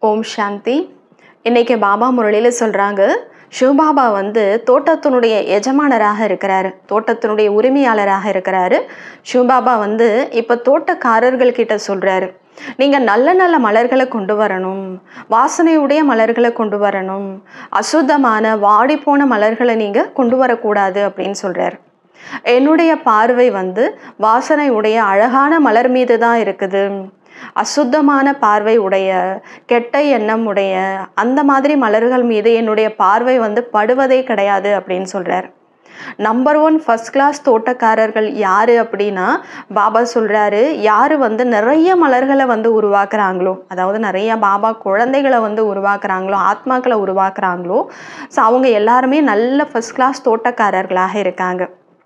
ஓம் சாந்தி இன்னைக்கு பாபா முரளியில் சொல்கிறாங்க சிவபாபா வந்து தோட்டத்தினுடைய எஜமானராக இருக்கிறாரு தோட்டத்தினுடைய உரிமையாளராக இருக்கிறாரு சிவபாபா வந்து இப்போ தோட்டக்காரர்கள் கிட்ட சொல்கிறாரு நீங்கள் நல்ல நல்ல மலர்களை கொண்டு வரணும் வாசனையுடைய மலர்களை கொண்டு வரணும் அசுத்தமான வாடிப்போன மலர்களை நீங்கள் கொண்டு வரக்கூடாது அப்படின்னு சொல்கிறாரு என்னுடைய பார்வை வந்து வாசனை உடைய அழகான மலர் மீது தான் இருக்குது அசுத்தமான பார்வை உடைய கெட்ட எண்ணம் உடைய அந்த மாதிரி மலர்கள் மீது என்னுடைய பார்வை வந்து படுவதே கிடையாது அப்படின்னு சொல்கிறார் நம்பர் ஒன் ஃபஸ்ட் கிளாஸ் தோட்டக்காரர்கள் யார் அப்படின்னா பாபா சொல்கிறாரு யார் வந்து நிறைய மலர்களை வந்து உருவாக்குறாங்களோ அதாவது நிறைய பாபா குழந்தைகளை வந்து உருவாக்குறாங்களோ ஆத்மாக்களை உருவாக்குறாங்களோ ஸோ அவங்க எல்லாருமே நல்ல ஃபஸ்ட் கிளாஸ் தோட்டக்காரர்களாக இருக்காங்க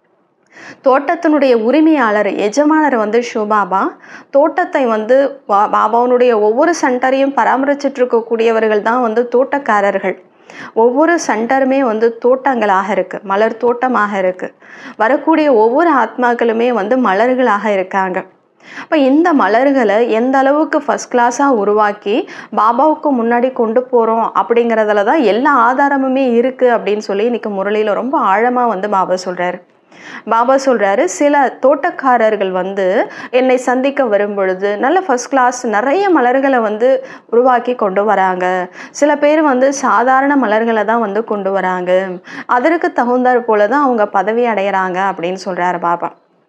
தோட்டத்தினுடைய உரிமையாளர் எஜமானர் வந்து ஷோபாபா தோட்டத்தை வந்து பா பாபாவுடைய ஒவ்வொரு சென்டரையும் பராமரிச்சுட்டு இருக்கக்கூடியவர்கள் தான் வந்து தோட்டக்காரர்கள் ஒவ்வொரு சென்டருமே வந்து தோட்டங்களாக இருக்குது மலர் தோட்டமாக இருக்குது வரக்கூடிய ஒவ்வொரு ஆத்மாக்களுமே வந்து மலர்களாக இருக்காங்க அப்போ இந்த மலர்களை எந்த அளவுக்கு ஃபஸ்ட் கிளாஸாக உருவாக்கி பாபாவுக்கு முன்னாடி கொண்டு போகிறோம் அப்படிங்கிறதுல தான் எல்லா ஆதாரமுமே இருக்குது அப்படின்னு சொல்லி இன்றைக்கி முரளியில் ரொம்ப ஆழமாக வந்து பாபா சொல்கிறாரு பாபா சொல்கிறாரு சில தோட்டக்காரர்கள் வந்து என்னை சந்திக்க வரும் பொழுது நல்ல ஃபஸ்ட் கிளாஸ் நிறைய மலர்களை வந்து உருவாக்கி கொண்டு வராங்க சில பேர் வந்து சாதாரண மலர்களை தான் வந்து கொண்டு வராங்க அதற்கு தகுந்தாற் போல தான் அவங்க பதவி அடைகிறாங்க அப்படின்னு சொல்கிறாரு பாபா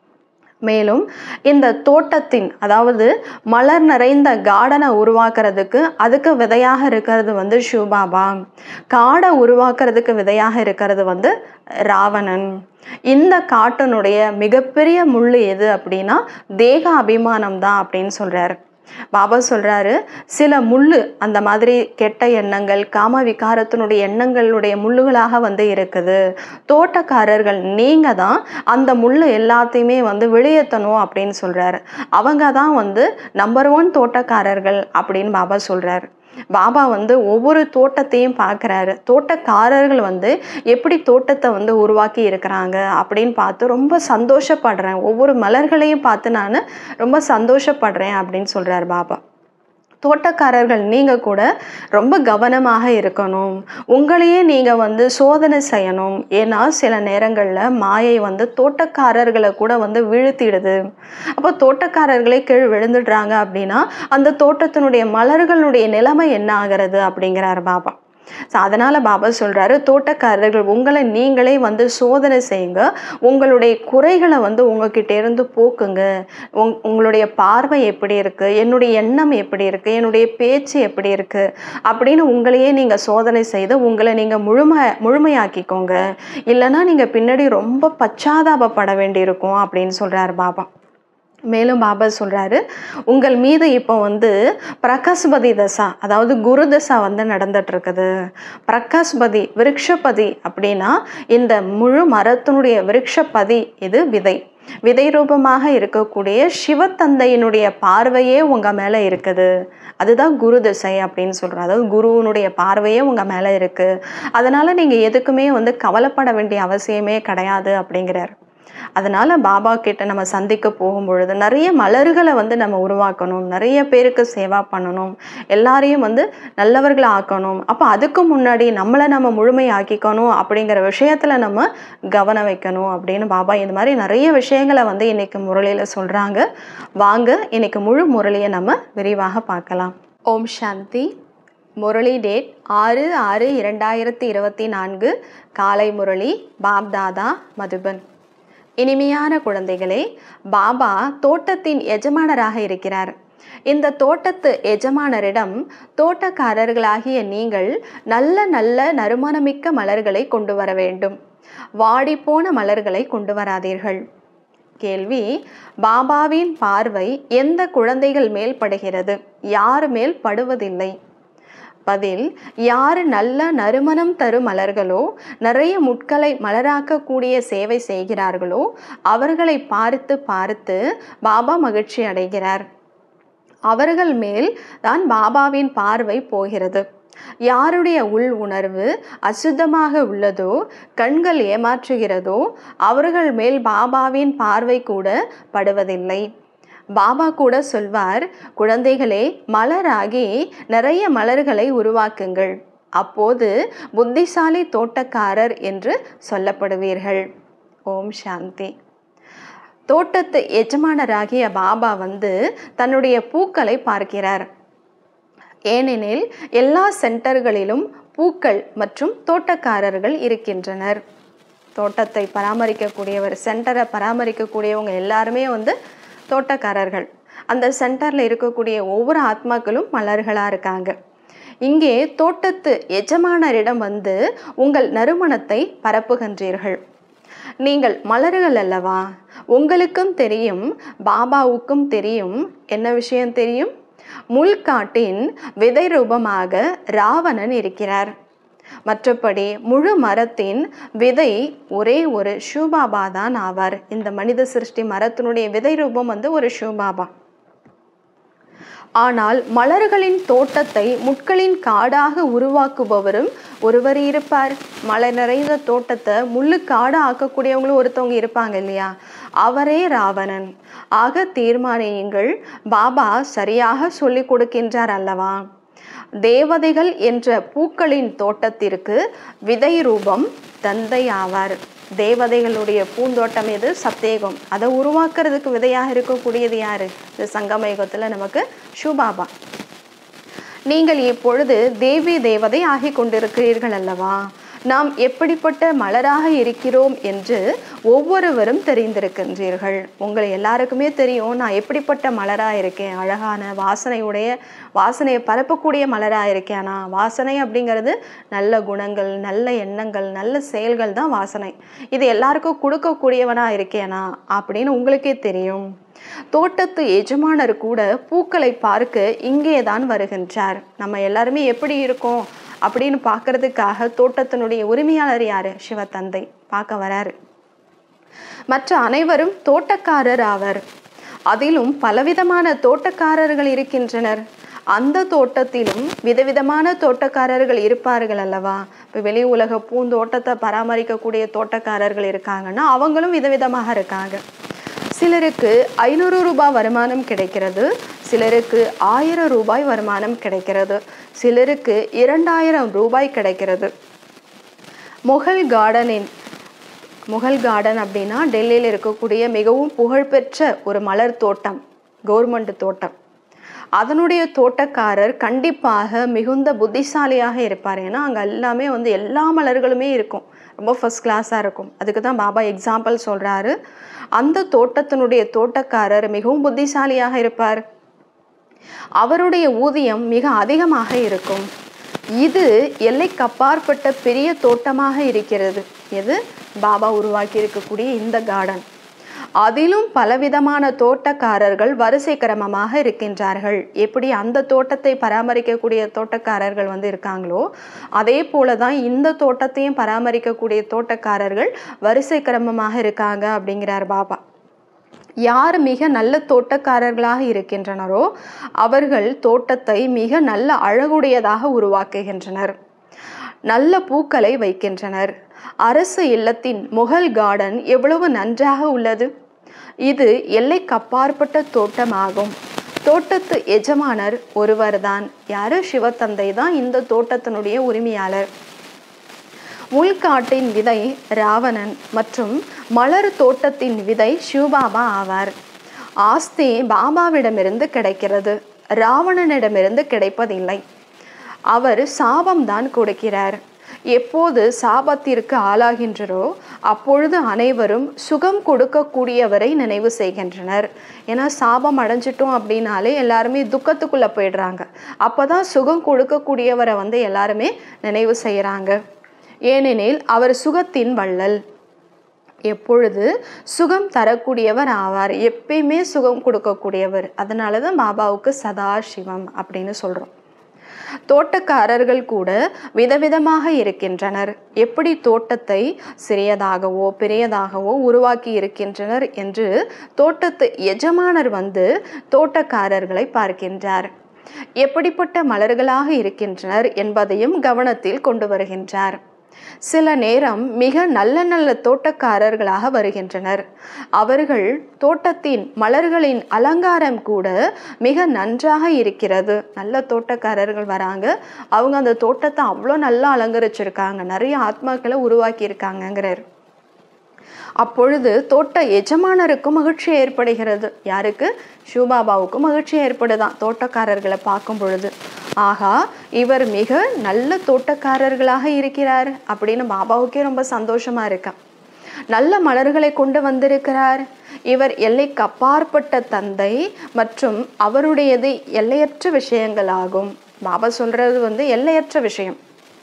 மேலும் இந்த தோட்டத்தின் அதாவது மலர் நிறைந்த கார்டனை உருவாக்குறதுக்கு அதுக்கு விதையாக இருக்கிறது வந்து ஷூபாபா காடை உருவாக்குறதுக்கு விதையாக இருக்கிறது வந்து ராவணன் இந்த காட்டினுடைய மிகப்பெரிய முள் எது அப்படின்னா தேக அபிமானம் தான் அப்படின்னு சொல்கிறாரு பாபா சொல்கிறாரு சில முள்ளு அந்த மாதிரி கெட்ட எண்ணங்கள் காம விகாரத்தினுடைய எண்ணங்களுடைய முள்ளுகளாக வந்து இருக்குது தோட்டக்காரர்கள் நீங்கள் தான் அந்த முள்ளு எல்லாத்தையுமே வந்து வெளியேற்றணும் அப்படின்னு சொல்கிறாரு அவங்க தான் வந்து நம்பர் ஒன் தோட்டக்காரர்கள் அப்படின்னு பாபா சொல்கிறாரு பாபா வந்து ஒவ்வொரு தோட்டத்தையும் பார்க்குறாரு தோட்டக்காரர்கள் வந்து எப்படி தோட்டத்தை வந்து உருவாக்கி இருக்கிறாங்க அப்படின்னு பார்த்து ரொம்ப சந்தோஷப்படுறேன் ஒவ்வொரு மலர்களையும் பார்த்து நான் ரொம்ப சந்தோஷப்படுறேன் அப்படின்னு சொல்கிறார் பாபா தோட்டக்காரர்கள் நீங்கள் கூட ரொம்ப கவனமாக இருக்கணும் உங்களையே நீங்கள் வந்து சோதனை செய்யணும் ஏன்னா சில நேரங்களில் மாயை வந்து தோட்டக்காரர்களை கூட வந்து வீழ்த்திடுது அப்போ தோட்டக்காரர்களே கீழ் விழுந்துடுறாங்க அப்படின்னா அந்த தோட்டத்தினுடைய மலர்களுடைய நிலைமை என்ன ஆகிறது அப்படிங்கிறார் பாபா ஸோ அதனால் பாபா சொல்கிறாரு தோட்டக்காரர்கள் உங்களை நீங்களே வந்து சோதனை செய்யுங்க உங்களுடைய குறைகளை வந்து உங்ககிட்ட இருந்து போக்குங்க உங் உங்களுடைய பார்வை எப்படி இருக்குது என்னுடைய எண்ணம் எப்படி இருக்குது என்னுடைய பேச்சு எப்படி இருக்குது அப்படின்னு உங்களையே நீங்கள் சோதனை செய்து உங்களை நீங்கள் முழுமை முழுமையாக்கிக்கோங்க இல்லைன்னா நீங்கள் பின்னாடி ரொம்ப பச்சாதாபப்பட வேண்டியிருக்கும் அப்படின்னு சொல்கிறார் பாபா மேலும் பாபா சொல்கிறாரு உங்கள் மீது இப்போ வந்து பிரகாஷ்பதி தசா அதாவது குரு தசா வந்து நடந்துட்டு இருக்குது பிரகாஷ்பதி விருட்சபதி அப்படின்னா இந்த முழு மரத்தினுடைய விருட்சபதி இது விதை விதை ரூபமாக இருக்கக்கூடிய சிவத்தந்தையினுடைய பார்வையே உங்கள் மேலே இருக்குது அதுதான் குரு திசை அப்படின்னு சொல்கிறோம் அதாவது குருவினுடைய பார்வையே உங்கள் மேலே இருக்குது அதனால் நீங்கள் எதுக்குமே வந்து கவலைப்பட வேண்டிய அவசியமே கிடையாது அப்படிங்கிறார் அதனால் பாபா கிட்ட நம்ம சந்திக்க போகும் பொழுது நிறைய மலர்களை வந்து நம்ம உருவாக்கணும் நிறைய பேருக்கு சேவா பண்ணணும் எல்லாரையும் வந்து நல்லவர்களை ஆக்கணும் அப்போ அதுக்கு முன்னாடி நம்மளை நம்ம முழுமையாக்கிக்கணும் அப்படிங்கிற விஷயத்தில் நம்ம கவனம் வைக்கணும் அப்படின்னு பாபா இந்த மாதிரி நிறைய விஷயங்களை வந்து இன்னைக்கு முரளியில் சொல்கிறாங்க வாங்க இன்னைக்கு முழு முரளியை நம்ம விரிவாக பார்க்கலாம் ஓம் சாந்தி முரளி டேட் ஆறு ஆறு இரண்டாயிரத்தி இருபத்தி நான்கு காலை முரளி பாப்தாதா மதுபன் இனிமையான குழந்தைகளே பாபா தோட்டத்தின் எஜமானராக இருக்கிறார் இந்த தோட்டத்து எஜமானரிடம் தோட்டக்காரர்களாகிய நீங்கள் நல்ல நல்ல நறுமணமிக்க மலர்களை கொண்டு வர வேண்டும் வாடிப்போன மலர்களை கொண்டு வராதீர்கள் கேள்வி பாபாவின் பார்வை எந்த குழந்தைகள் மேல் படுகிறது யார் மேல் படுவதில்லை பதில் யார் நல்ல நறுமணம் தரும் மலர்களோ நிறைய முட்களை மலராக்கக்கூடிய சேவை செய்கிறார்களோ அவர்களை பார்த்து பார்த்து பாபா மகிழ்ச்சி அடைகிறார் அவர்கள் மேல் தான் பாபாவின் பார்வை போகிறது யாருடைய உள் உணர்வு அசுத்தமாக உள்ளதோ கண்கள் ஏமாற்றுகிறதோ அவர்கள் மேல் பாபாவின் பார்வை கூட படுவதில்லை பாபா கூட சொல்வார் குழந்தைகளே மலராகி நிறைய மலர்களை உருவாக்குங்கள் அப்போது புத்திசாலி தோட்டக்காரர் என்று சொல்லப்படுவீர்கள் ஓம் சாந்தி தோட்டத்து எஜமானராகிய பாபா வந்து தன்னுடைய பூக்களை பார்க்கிறார் ஏனெனில் எல்லா சென்டர்களிலும் பூக்கள் மற்றும் தோட்டக்காரர்கள் இருக்கின்றனர் தோட்டத்தை பராமரிக்கக்கூடியவர் சென்டரை பராமரிக்கக்கூடியவங்க எல்லாருமே வந்து தோட்டக்காரர்கள் அந்த சென்டரில் இருக்கக்கூடிய ஒவ்வொரு ஆத்மாக்களும் மலர்களாக இருக்காங்க இங்கே தோட்டத்து எஜமானரிடம் வந்து உங்கள் நறுமணத்தை பரப்புகின்றீர்கள் நீங்கள் மலர்கள் அல்லவா உங்களுக்கும் தெரியும் பாபாவுக்கும் தெரியும் என்ன விஷயம் தெரியும் முள்காட்டின் விதை ரூபமாக ராவணன் இருக்கிறார் மற்றபடி முழு மரத்தின் விதை ஒரே ஒரு ஷூபாபா தான் ஆவார் இந்த மனித சிருஷ்டி மரத்தினுடைய விதை ரூபம் வந்து ஒரு ஷூபாபா ஆனால் மலர்களின் தோட்டத்தை முட்களின் காடாக உருவாக்குபவரும் ஒருவர் இருப்பார் மலர் நிறைந்த தோட்டத்தை முள்ளு காடா ஆக்கக்கூடியவங்களும் ஒருத்தவங்க இருப்பாங்க இல்லையா அவரே ராவணன் ஆக தீர்மானியுங்கள் பாபா சரியாக சொல்லி கொடுக்கின்றார் அல்லவா தேவதைகள் என்ற பூக்களின் தோட்டத்திற்கு விதை ரூபம் தந்தை ஆவார் தேவதைகளுடைய பூந்தோட்டம் எது சத்தேகம் அதை உருவாக்குறதுக்கு விதையாக இருக்கக்கூடியது யாரு இந்த சங்கமயுகத்தில் நமக்கு ஷூபாபா நீங்கள் இப்பொழுது தேவி தேவதை ஆகிக் கொண்டிருக்கிறீர்கள் அல்லவா நாம் எப்படிப்பட்ட மலராக இருக்கிறோம் என்று ஒவ்வொருவரும் தெரிந்திருக்கின்றீர்கள் உங்களை எல்லாருக்குமே தெரியும் நான் எப்படிப்பட்ட மலராக இருக்கேன் அழகான வாசனையுடைய வாசனையை பரப்பக்கூடிய மலராக இருக்கேனா வாசனை அப்படிங்கிறது நல்ல குணங்கள் நல்ல எண்ணங்கள் நல்ல செயல்கள் தான் வாசனை இது எல்லாருக்கும் கொடுக்கக்கூடியவனா இருக்கேனா அப்படின்னு உங்களுக்கே தெரியும் தோட்டத்து எஜமானர் கூட பூக்களை பார்க்க இங்கே தான் வருகின்றார் நம்ம எல்லாருமே எப்படி இருக்கோம் அப்படின்னு பார்க்கறதுக்காக தோட்டத்தினுடைய உரிமையாளர் யாரு சிவத்தந்தை பார்க்க வராரு மற்ற அனைவரும் தோட்டக்காரர் ஆவர் அதிலும் பலவிதமான தோட்டக்காரர்கள் இருக்கின்றனர் அந்த தோட்டத்திலும் விதவிதமான தோட்டக்காரர்கள் இருப்பார்கள் அல்லவா இப்போ வெளி உலக பூந்தோட்டத்தை பராமரிக்கக்கூடிய தோட்டக்காரர்கள் இருக்காங்கன்னா அவங்களும் விதவிதமாக இருக்காங்க சிலருக்கு ஐநூறு ரூபாய் வருமானம் கிடைக்கிறது சிலருக்கு ஆயிரம் ரூபாய் வருமானம் கிடைக்கிறது சிலருக்கு இரண்டாயிரம் ரூபாய் கிடைக்கிறது முகல் கார்டனின் முகல் கார்டன் அப்படின்னா டெல்லியில் இருக்கக்கூடிய மிகவும் புகழ்பெற்ற ஒரு மலர் தோட்டம் கவர்மெண்ட் தோட்டம் அதனுடைய தோட்டக்காரர் கண்டிப்பாக மிகுந்த புத்திசாலியாக இருப்பார் ஏன்னா அங்கே எல்லாமே வந்து எல்லா மலர்களுமே இருக்கும் ரொம்ப ஃபஸ்ட் கிளாஸாக இருக்கும் அதுக்கு தான் பாபா எக்ஸாம்பிள் சொல்கிறாரு அந்த தோட்டத்தினுடைய தோட்டக்காரர் மிகவும் புத்திசாலியாக இருப்பார் அவருடைய ஊதியம் மிக அதிகமாக இருக்கும் இது எல்லைக்கு அப்பாற்பட்ட பெரிய தோட்டமாக இருக்கிறது எது பாபா உருவாக்கி இருக்கக்கூடிய இந்த கார்டன் அதிலும் பலவிதமான தோட்டக்காரர்கள் வரிசை கிரமமாக இருக்கின்றார்கள் எப்படி அந்த தோட்டத்தை பராமரிக்கக்கூடிய தோட்டக்காரர்கள் வந்து இருக்காங்களோ அதே போல தான் இந்த தோட்டத்தையும் பராமரிக்கக்கூடிய தோட்டக்காரர்கள் வரிசை கிரமமாக இருக்காங்க அப்படிங்கிறார் பாபா யார் மிக நல்ல தோட்டக்காரர்களாக இருக்கின்றனரோ அவர்கள் தோட்டத்தை மிக நல்ல அழகுடையதாக உருவாக்குகின்றனர் நல்ல பூக்களை வைக்கின்றனர் அரசு இல்லத்தின் முகல் கார்டன் எவ்வளவு நன்றாக உள்ளது இது எல்லைக்கு அப்பாற்பட்ட தோட்டமாகும் தோட்டத்து எஜமானர் ஒருவர்தான் யாரு சிவத்தந்தை தான் இந்த தோட்டத்தினுடைய உரிமையாளர் உள்காட்டின் விதை ராவணன் மற்றும் மலர் தோட்டத்தின் விதை சிவபாபா ஆவார் ஆஸ்தி பாபாவிடமிருந்து கிடைக்கிறது ராவணனிடமிருந்து கிடைப்பதில்லை அவர் சாபம்தான் கொடுக்கிறார் எப்போது சாபத்திற்கு ஆளாகின்றரோ அப்பொழுது அனைவரும் சுகம் கொடுக்கக்கூடியவரை நினைவு செய்கின்றனர் ஏன்னா சாபம் அடைஞ்சிட்டோம் அப்படின்னாலே எல்லாருமே துக்கத்துக்குள்ளே போயிடுறாங்க அப்போ தான் சுகம் கொடுக்கக்கூடியவரை வந்து எல்லாருமே நினைவு செய்கிறாங்க ஏனெனில் அவர் சுகத்தின் வள்ளல் எப்பொழுது சுகம் தரக்கூடியவர் ஆவார் எப்பயுமே சுகம் கொடுக்கக்கூடியவர் அதனால தான் பாபாவுக்கு சதா சிவம் அப்படின்னு சொல்கிறோம் தோட்டக்காரர்கள் கூட விதவிதமாக இருக்கின்றனர் எப்படி தோட்டத்தை சிறியதாகவோ பெரியதாகவோ உருவாக்கி இருக்கின்றனர் என்று தோட்டத்து எஜமானர் வந்து தோட்டக்காரர்களை பார்க்கின்றார் எப்படிப்பட்ட மலர்களாக இருக்கின்றனர் என்பதையும் கவனத்தில் கொண்டு வருகின்றார் சில நேரம் மிக நல்ல நல்ல தோட்டக்காரர்களாக வருகின்றனர் அவர்கள் தோட்டத்தின் மலர்களின் அலங்காரம் கூட மிக நன்றாக இருக்கிறது நல்ல தோட்டக்காரர்கள் வராங்க அவங்க அந்த தோட்டத்தை அவ்வளோ நல்லா அலங்கரிச்சிருக்காங்க நிறைய ஆத்மாக்களை உருவாக்கி இருக்காங்கங்கிறார் அப்பொழுது தோட்ட எஜமானருக்கும் மகிழ்ச்சி ஏற்படுகிறது யாருக்கு சிவபாபாவுக்கும் மகிழ்ச்சி ஏற்படுதான் தோட்டக்காரர்களை பார்க்கும் பொழுது ஆகா இவர் மிக நல்ல தோட்டக்காரர்களாக இருக்கிறார் அப்படின்னு பாபாவுக்கே ரொம்ப சந்தோஷமா இருக்கா நல்ல மலர்களை கொண்டு வந்திருக்கிறார் இவர் எல்லைக்கு அப்பாற்பட்ட தந்தை மற்றும் அவருடையது எல்லையற்ற விஷயங்களாகும் பாபா சொல்றது வந்து எல்லையற்ற விஷயம்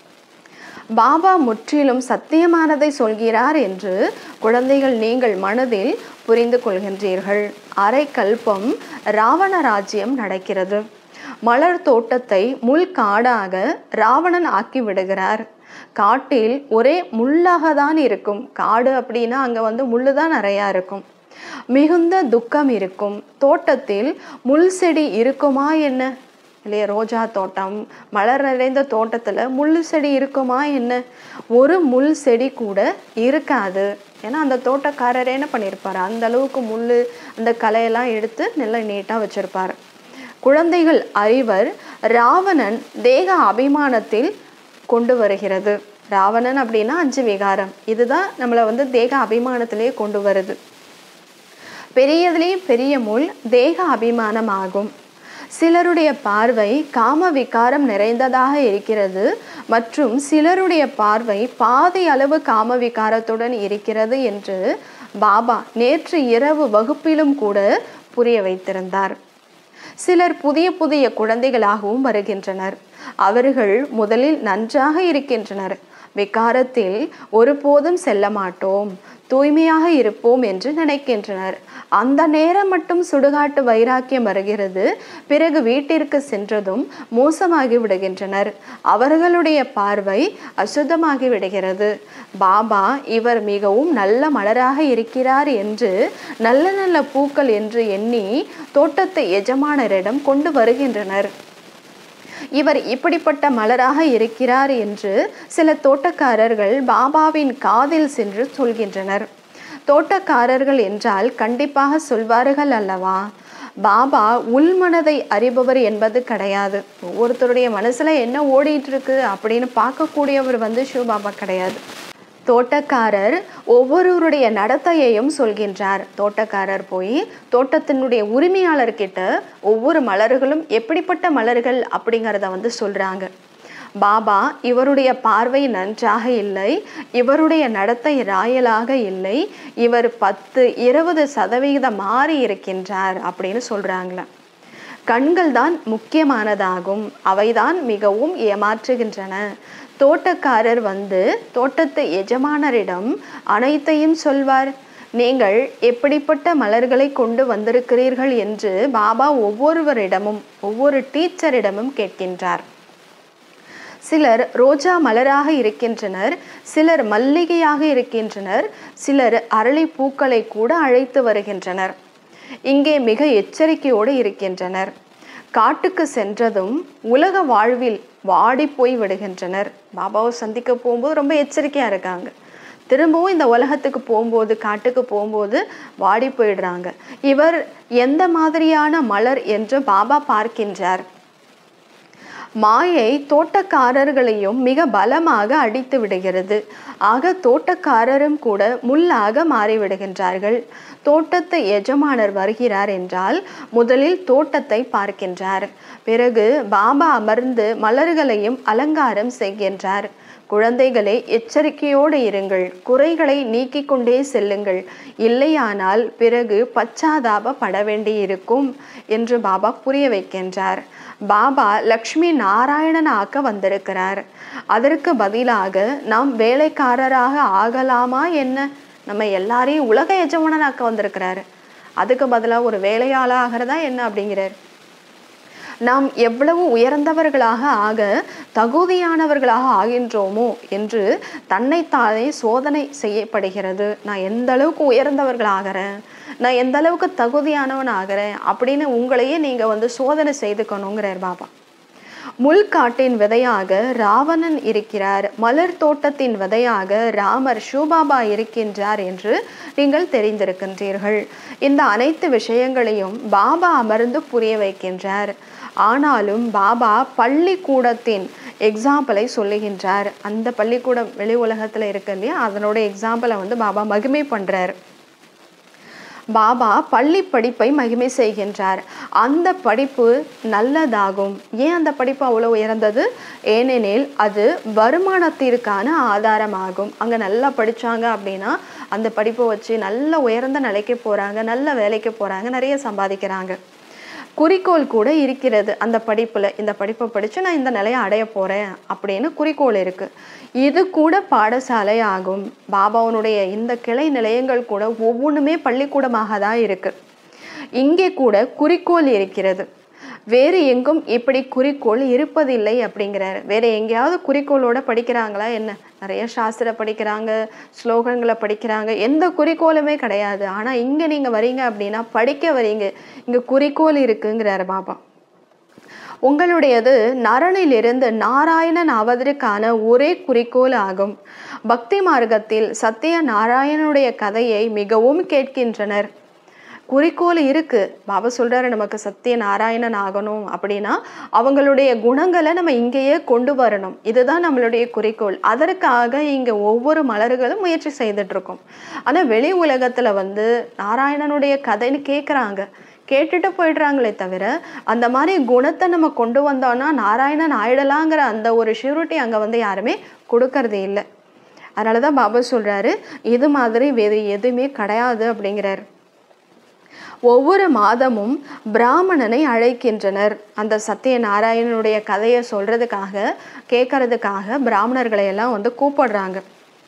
பாபா முற்றிலும் சத்தியமானதை சொல்கிறார் என்று குழந்தைகள் நீங்கள் மனதில் புரிந்து கொள்கின்றீர்கள் அரை கல்பம் ராவண ராஜ்யம் நடக்கிறது மலர் தோட்டத்தை முள் காடாக ராவணன் ஆக்கி விடுகிறார் காட்டில் ஒரே முள்ளாக தான் இருக்கும் காடு அப்படின்னா அங்கே வந்து முள்ளு தான் நிறையா இருக்கும் மிகுந்த துக்கம் இருக்கும் தோட்டத்தில் முள் செடி இருக்குமா என்ன இல்லையா ரோஜா தோட்டம் மலர் நிறைந்த தோட்டத்தில் முள் செடி இருக்குமா என்ன ஒரு முள் செடி கூட இருக்காது ஏன்னா அந்த தோட்டக்காரரே என்ன பண்ணியிருப்பார் அந்த அளவுக்கு முள் அந்த கலையெல்லாம் எடுத்து நல்லா நீட்டாக வச்சிருப்பார் குழந்தைகள் அறிவர் ராவணன் தேக அபிமானத்தில் கொண்டு வருகிறது ராவணன் அப்படின்னா அஞ்சு விகாரம் இதுதான் நம்மளை வந்து தேக அபிமானத்திலே கொண்டு வருது பெரியதுலேயும் பெரிய முள் தேக அபிமானம் ஆகும் சிலருடைய பார்வை காம விகாரம் நிறைந்ததாக இருக்கிறது மற்றும் சிலருடைய பார்வை பாதி அளவு காம விகாரத்துடன் இருக்கிறது என்று பாபா நேற்று இரவு வகுப்பிலும் கூட புரிய வைத்திருந்தார் சிலர் புதிய புதிய குழந்தைகளாகவும் வருகின்றனர் அவர்கள் முதலில் நன்றாக இருக்கின்றனர் விகாரத்தில் ஒருபோதும் செல்ல மாட்டோம் தூய்மையாக இருப்போம் என்று நினைக்கின்றனர் அந்த நேரம் மட்டும் சுடுகாட்டு வைராக்கியம் வருகிறது பிறகு வீட்டிற்கு சென்றதும் மோசமாகி விடுகின்றனர் அவர்களுடைய பார்வை அசுத்தமாகி விடுகிறது பாபா இவர் மிகவும் நல்ல மலராக இருக்கிறார் என்று நல்ல நல்ல பூக்கள் என்று எண்ணி தோட்டத்தை எஜமானரிடம் கொண்டு வருகின்றனர் இவர் இப்படிப்பட்ட மலராக இருக்கிறார் என்று சில தோட்டக்காரர்கள் பாபாவின் காதில் சென்று சொல்கின்றனர் தோட்டக்காரர்கள் என்றால் கண்டிப்பாக சொல்வார்கள் அல்லவா பாபா உள்மனதை அறிபவர் என்பது கிடையாது ஒவ்வொருத்தருடைய மனசுல என்ன ஓடிட்டு இருக்கு அப்படின்னு பார்க்கக்கூடியவர் வந்து சிவபாபா கிடையாது தோட்டக்காரர் ஒவ்வொருவருடைய நடத்தையையும் சொல்கின்றார் தோட்டக்காரர் போய் தோட்டத்தினுடைய உரிமையாளர்கிட்ட ஒவ்வொரு மலர்களும் எப்படிப்பட்ட மலர்கள் அப்படிங்கிறத வந்து சொல்றாங்க பாபா இவருடைய பார்வை நன்றாக இல்லை இவருடைய நடத்தை ராயலாக இல்லை இவர் பத்து இருபது சதவிகிதம் மாறி இருக்கின்றார் அப்படின்னு சொல்றாங்களே கண்கள் தான் முக்கியமானதாகும் அவைதான் மிகவும் ஏமாற்றுகின்றன தோட்டக்காரர் வந்து தோட்டத்து எஜமானரிடம் அனைத்தையும் சொல்வார் நீங்கள் எப்படிப்பட்ட மலர்களை கொண்டு வந்திருக்கிறீர்கள் என்று பாபா ஒவ்வொருவரிடமும் ஒவ்வொரு டீச்சரிடமும் கேட்கின்றார் சிலர் ரோஜா மலராக இருக்கின்றனர் சிலர் மல்லிகையாக இருக்கின்றனர் சிலர் அரளி பூக்களை கூட அழைத்து வருகின்றனர் இங்கே மிக எச்சரிக்கையோடு இருக்கின்றனர் காட்டுக்கு சென்றதும் உலக வாழ்வில் வாடி போய் விடுகின்றனர் பாபாவை சந்திக்க போகும்போது ரொம்ப எச்சரிக்கையாக இருக்காங்க திரும்பவும் இந்த உலகத்துக்கு போகும்போது காட்டுக்கு போகும்போது வாடி போயிடுறாங்க இவர் எந்த மாதிரியான மலர் என்று பாபா பார்க்கின்றார் மாயை தோட்டக்காரர்களையும் மிக பலமாக அடித்து விடுகிறது ஆக தோட்டக்காரரும் கூட முள்ளாக மாறிவிடுகின்றார்கள் தோட்டத்தை எஜமானர் வருகிறார் என்றால் முதலில் தோட்டத்தை பார்க்கின்றார் பிறகு பாபா அமர்ந்து மலர்களையும் அலங்காரம் செய்கின்றார் குழந்தைகளே எச்சரிக்கையோடு இருங்கள் குறைகளை நீக்கிக் கொண்டே செல்லுங்கள் இல்லையானால் பிறகு பச்சாதாபப்பட வேண்டியிருக்கும் என்று பாபா புரிய வைக்கின்றார் பாபா லக்ஷ்மி நாராயணன் ஆக்க வந்திருக்கிறார் அதற்கு பதிலாக நாம் வேலைக்காரராக ஆகலாமா என்ன நம்ம எல்லாரையும் உலக எஜமானனாக்க வந்திருக்கிறாரு அதுக்கு பதிலாக ஒரு வேலையாள ஆகிறதா என்ன அப்படிங்கிறார் நாம் எவ்வளவு உயர்ந்தவர்களாக ஆக தகுதியானவர்களாக ஆகின்றோமோ என்று தன்னைத்தானே சோதனை செய்யப்படுகிறது நான் எந்த அளவுக்கு உயர்ந்தவர்கள் ஆகிறேன் நான் எந்த அளவுக்கு தகுதியானவன் ஆகிறேன் அப்படின்னு உங்களையே நீங்கள் வந்து சோதனை செய்துக்கணுங்கிறார் பாபா முள்காட்டின் விதையாக ராவணன் இருக்கிறார் மலர் தோட்டத்தின் விதையாக ராமர் ஷூபாபா இருக்கின்றார் என்று நீங்கள் தெரிந்திருக்கின்றீர்கள் இந்த அனைத்து விஷயங்களையும் பாபா அமர்ந்து புரிய வைக்கின்றார் ஆனாலும் பாபா பள்ளிக்கூடத்தின் எக்ஸாம்பிளை சொல்லுகின்றார் அந்த பள்ளிக்கூடம் வெளி உலகத்தில் இருக்கு இல்லையா அதனோட எக்ஸாம்பிளை வந்து பாபா மகிமை பண்றார் பாபா பள்ளி படிப்பை மகிமை செய்கின்றார் அந்த படிப்பு நல்லதாகும் ஏன் அந்த படிப்பு அவ்வளோ உயர்ந்தது ஏனெனில் அது வருமானத்திற்கான ஆதாரமாகும் அங்கே நல்லா படித்தாங்க அப்படின்னா அந்த படிப்பை வச்சு நல்ல உயர்ந்த நிலைக்கு போகிறாங்க நல்ல வேலைக்கு போகிறாங்க நிறைய சம்பாதிக்கிறாங்க குறிக்கோள் கூட இருக்கிறது அந்த படிப்பில் இந்த படிப்பை படித்து நான் இந்த நிலையை அடைய போகிறேன் அப்படின்னு குறிக்கோள் இருக்குது இது கூட பாடசாலை ஆகும் பாபாவனுடைய இந்த கிளை நிலையங்கள் கூட ஒவ்வொன்றுமே பள்ளிக்கூடமாக தான் இருக்குது இங்கே கூட குறிக்கோள் இருக்கிறது வேறு எங்கும் இப்படி குறிக்கோள் இருப்பதில்லை அப்படிங்கிறாரு வேற எங்கேயாவது குறிக்கோளோட படிக்கிறாங்களா என்ன நிறைய சாஸ்திர படிக்கிறாங்க ஸ்லோகங்களை படிக்கிறாங்க எந்த குறிக்கோளுமே கிடையாது ஆனா இங்க நீங்க வரீங்க அப்படின்னா படிக்க வரீங்க இங்க குறிக்கோள் இருக்குங்கிறாரு பாபா உங்களுடையது நரனிலிருந்து நாராயணன் ஆவதற்கான ஒரே குறிக்கோள் ஆகும் பக்தி மார்க்கத்தில் சத்திய நாராயணனுடைய கதையை மிகவும் கேட்கின்றனர் குறிக்கோள் இருக்கு பாபா சொல்றாரு நமக்கு சத்திய நாராயணன் ஆகணும் அப்படின்னா அவங்களுடைய குணங்களை நம்ம இங்கேயே கொண்டு வரணும் இதுதான் நம்மளுடைய குறிக்கோள் அதற்காக இங்க ஒவ்வொரு மலர்களும் முயற்சி செய்துட்டு இருக்கோம் ஆனா வெளி உலகத்துல வந்து நாராயணனுடைய கதைன்னு கேட்குறாங்க கேட்டுட்டு போயிடுறாங்களே தவிர அந்த மாதிரி குணத்தை நம்ம கொண்டு வந்தோம்னா நாராயணன் ஆயிடலாங்கிற அந்த ஒரு ஷூரிட்டி அங்க வந்து யாருமே கொடுக்கறது இல்லை அதனால தான் பாபா சொல்றாரு இது மாதிரி வேறு எதுவுமே கிடையாது அப்படிங்கிறாரு ஒவ்வொரு மாதமும் பிராமணனை அழைக்கின்றனர் அந்த சத்திய நாராயணனுடைய கதையை சொல்றதுக்காக கேட்கறதுக்காக பிராமணர்களை எல்லாம் வந்து கூப்பிடுறாங்க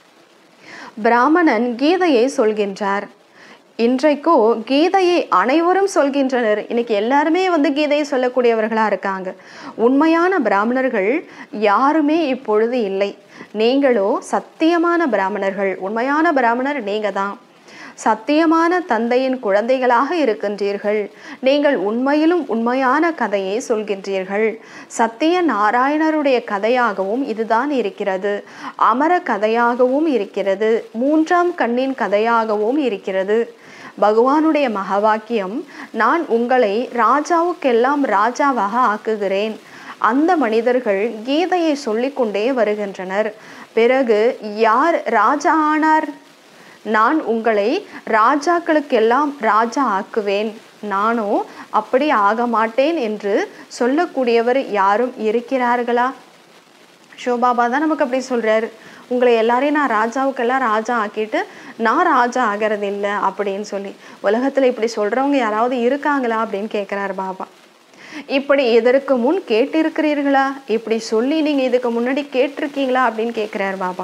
பிராமணன் கீதையை சொல்கின்றார் இன்றைக்கோ கீதையை அனைவரும் சொல்கின்றனர் இன்னைக்கு எல்லாருமே வந்து கீதையை சொல்லக்கூடியவர்களா இருக்காங்க உண்மையான பிராமணர்கள் யாருமே இப்பொழுது இல்லை நீங்களோ சத்தியமான பிராமணர்கள் உண்மையான பிராமணர் நீங்க தான் சத்தியமான தந்தையின் குழந்தைகளாக இருக்கின்றீர்கள் நீங்கள் உண்மையிலும் உண்மையான கதையை சொல்கின்றீர்கள் சத்திய நாராயணருடைய கதையாகவும் இதுதான் இருக்கிறது அமர கதையாகவும் இருக்கிறது மூன்றாம் கண்ணின் கதையாகவும் இருக்கிறது பகவானுடைய மகவாக்கியம் நான் உங்களை ராஜாவுக்கெல்லாம் ராஜாவாக ஆக்குகிறேன் அந்த மனிதர்கள் கீதையை சொல்லிக்கொண்டே வருகின்றனர் பிறகு யார் ராஜா ஆனார் நான் உங்களை ராஜாக்களுக்கெல்லாம் ராஜா ஆக்குவேன் நானோ அப்படி ஆக மாட்டேன் என்று சொல்லக்கூடியவர் யாரும் இருக்கிறார்களா ஷோபாபா தான் நமக்கு அப்படி சொல்றாரு உங்களை எல்லாரையும் நான் ராஜாவுக்கெல்லாம் ராஜா ஆக்கிட்டு நான் ராஜா ஆகிறது இல்லை அப்படின்னு சொல்லி உலகத்துல இப்படி சொல்றவங்க யாராவது இருக்காங்களா அப்படின்னு கேட்கிறாரு பாபா இப்படி இதற்கு முன் கேட்டிருக்கிறீர்களா இப்படி சொல்லி நீங்க இதுக்கு முன்னாடி கேட்டிருக்கீங்களா அப்படின்னு கேட்கிறாரு பாபா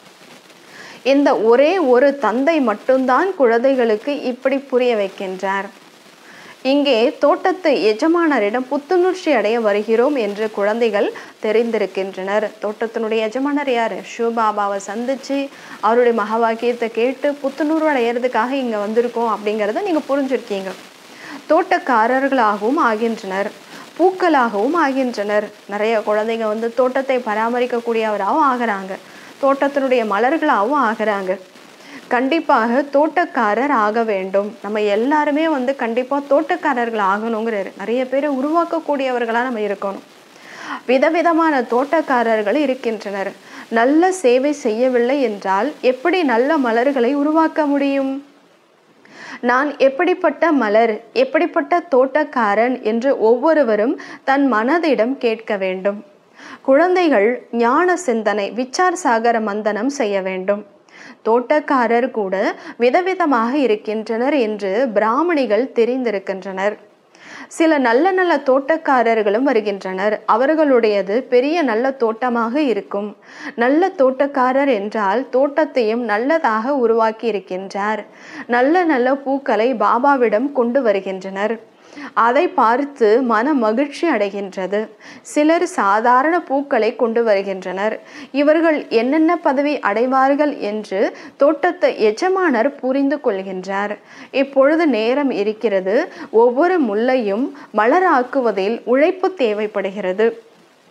இந்த ஒரே ஒரு தந்தை மட்டும்தான் குழந்தைகளுக்கு இப்படி புரிய வைக்கின்றார் இங்கே தோட்டத்து எஜமானரிடம் புத்துணர்ச்சி அடைய வருகிறோம் என்று குழந்தைகள் தெரிந்திருக்கின்றனர் தோட்டத்தினுடைய எஜமானர் யாரு ஷூபாபாவை சந்திச்சு அவருடைய மகவாக்கியத்தை கேட்டு புத்துணர்வு அடையிறதுக்காக இங்க வந்திருக்கோம் அப்படிங்கிறத நீங்க புரிஞ்சிருக்கீங்க தோட்டக்காரர்களாகவும் ஆகின்றனர் பூக்களாகவும் ஆகின்றனர் நிறைய குழந்தைங்க வந்து தோட்டத்தை பராமரிக்கக்கூடியவராகவும் ஆகிறாங்க தோட்டத்தினுடைய மலர்களாகவும் ஆகிறாங்க கண்டிப்பாக தோட்டக்காரர் ஆக வேண்டும் நம்ம எல்லாருமே வந்து கண்டிப்பாக தோட்டக்காரர்கள் ஆகணுங்கிறாரு நிறைய பேரை உருவாக்கக்கூடியவர்களாக நம்ம இருக்கணும் விதவிதமான தோட்டக்காரர்கள் இருக்கின்றனர் நல்ல சேவை செய்யவில்லை என்றால் எப்படி நல்ல மலர்களை உருவாக்க முடியும் நான் எப்படிப்பட்ட மலர் எப்படிப்பட்ட தோட்டக்காரன் என்று ஒவ்வொருவரும் தன் மனதிடம் கேட்க வேண்டும் குழந்தைகள் ஞான சிந்தனை விச்சார் சாகர மந்தனம் செய்ய வேண்டும் தோட்டக்காரர் கூட விதவிதமாக இருக்கின்றனர் என்று பிராமணிகள் தெரிந்திருக்கின்றனர் சில நல்ல நல்ல தோட்டக்காரர்களும் வருகின்றனர் அவர்களுடையது பெரிய நல்ல தோட்டமாக இருக்கும் நல்ல தோட்டக்காரர் என்றால் தோட்டத்தையும் நல்லதாக உருவாக்கி இருக்கின்றார் நல்ல நல்ல பூக்களை பாபாவிடம் கொண்டு வருகின்றனர் அதை பார்த்து மன மகிழ்ச்சி அடைகின்றது சிலர் சாதாரண பூக்களை கொண்டு வருகின்றனர் இவர்கள் என்னென்ன பதவி அடைவார்கள் என்று தோட்டத்தை எஜமானர் புரிந்து கொள்கின்றார் இப்பொழுது நேரம் இருக்கிறது ஒவ்வொரு முல்லையும் மலராக்குவதில் உழைப்பு தேவைப்படுகிறது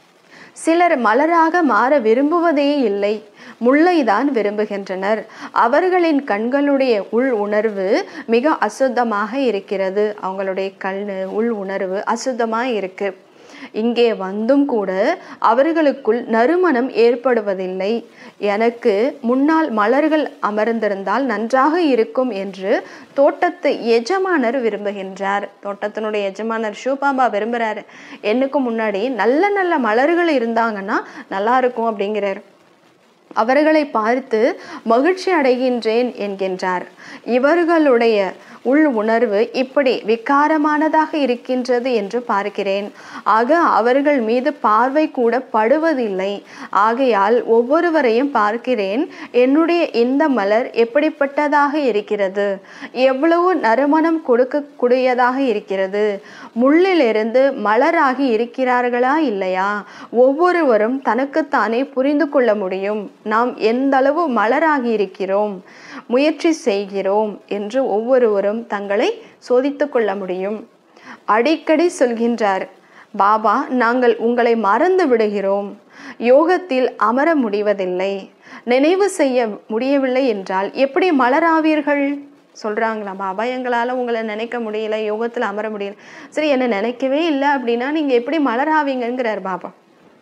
சிலர் மலராக மாற விரும்புவதே இல்லை முல்லைதான் விரும்புகின்றனர் அவர்களின் கண்களுடைய உள் உணர்வு மிக அசுத்தமாக இருக்கிறது அவங்களுடைய கண் உள் உணர்வு அசுத்தமாக இருக்கு இங்கே வந்தும் கூட அவர்களுக்குள் நறுமணம் ஏற்படுவதில்லை எனக்கு முன்னால் மலர்கள் அமர்ந்திருந்தால் நன்றாக இருக்கும் என்று தோட்டத்து எஜமானர் விரும்புகின்றார் தோட்டத்தினுடைய எஜமானர் ஷூபாபா விரும்புகிறாரு என்னுக்கு முன்னாடி நல்ல நல்ல மலர்கள் இருந்தாங்கன்னா நல்லா இருக்கும் அப்படிங்கிறார் அவர்களை பார்த்து மகிழ்ச்சி அடைகின்றேன் என்கின்றார் இவர்களுடைய உள் உணர்வு இப்படி விகாரமானதாக இருக்கின்றது என்று பார்க்கிறேன் ஆக அவர்கள் மீது பார்வை கூட படுவதில்லை ஆகையால் ஒவ்வொருவரையும் பார்க்கிறேன் என்னுடைய இந்த மலர் எப்படிப்பட்டதாக இருக்கிறது எவ்வளவு நறுமணம் கொடுக்கக்கூடியதாக இருக்கிறது முள்ளிலிருந்து மலராகி இருக்கிறார்களா இல்லையா ஒவ்வொருவரும் தனக்குத்தானே புரிந்து கொள்ள முடியும் நாம் எந்த அளவு மலராகி இருக்கிறோம் முயற்சி செய்கிறோம் என்று ஒவ்வொருவரும் தங்களை சோதித்து கொள்ள முடியும் அடிக்கடி சொல்கின்றார் பாபா நாங்கள் உங்களை மறந்து விடுகிறோம் யோகத்தில் அமர முடிவதில்லை நினைவு செய்ய முடியவில்லை என்றால் எப்படி மலராவீர்கள் சொல்கிறாங்களா பாபா எங்களால் உங்களை நினைக்க முடியல யோகத்தில் அமர முடியல சரி என்னை நினைக்கவே இல்லை அப்படின்னா நீங்கள் எப்படி மலராவீங்கங்கிறார் பாபா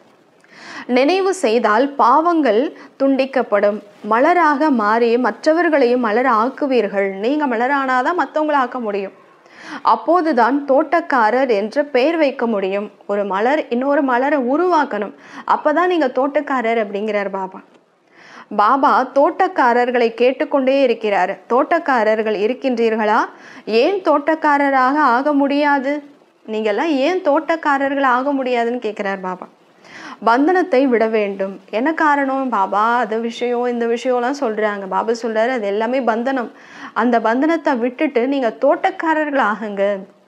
நினைவு செய்தால் பாவங்கள் துண்டிக்கப்படும் மலராக மாறி மற்றவர்களையும் மலர் ஆக்குவீர்கள் நீங்க மலரானாதான் மற்றவங்களை ஆக்க முடியும் அப்போதுதான் தோட்டக்காரர் என்று பெயர் வைக்க முடியும் ஒரு மலர் இன்னொரு மலரை உருவாக்கணும் அப்பதான் நீங்க தோட்டக்காரர் அப்படிங்கிறார் பாபா பாபா தோட்டக்காரர்களை கேட்டுக்கொண்டே இருக்கிறார் தோட்டக்காரர்கள் இருக்கின்றீர்களா ஏன் தோட்டக்காரராக ஆக முடியாது நீங்கெல்லாம் ஏன் தோட்டக்காரர்கள் ஆக முடியாதுன்னு கேட்கிறார் பாபா பந்தனத்தை விட வேண்டும் என்ன காரணம் பாபா அது விஷயம் இந்த விஷயம்லாம் சொல்றாங்க பாபா சொல்றாரு அது எல்லாமே பந்தனம் அந்த பந்தனத்தை விட்டுட்டு நீங்க தோட்டக்காரர்கள் ஆகுங்க